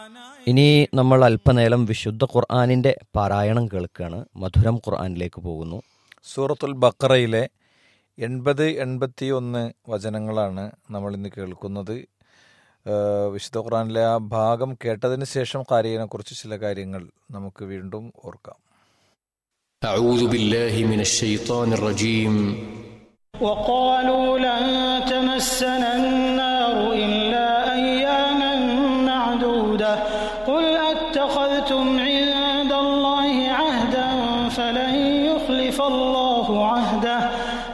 ഇനി നമ്മൾ അല്പനേരം വിശുദ്ധ ഖുർആാനിൻ്റെ പാരായണം കേൾക്കുകയാണ് മധുരം ഖുർആാനിലേക്ക് പോകുന്നു സൂറത്തുൽ ബക്കറയിലെ എൺപത് എൺപത്തി ഒന്ന് വചനങ്ങളാണ് നമ്മൾ ഇന്ന് കേൾക്കുന്നത് ഏഹ് വിശുദ്ധ ഖുറാനിലെ ആ ഭാഗം കേട്ടതിന് ശേഷം കാര്യനെ കുറിച്ച് ചില കാര്യങ്ങൾ നമുക്ക് വീണ്ടും ഓർക്കാം أعوذ بالله من الشيطان الرجيم وقالوا لن تمسنا النار إلا أياما معدودة قل أتخذتم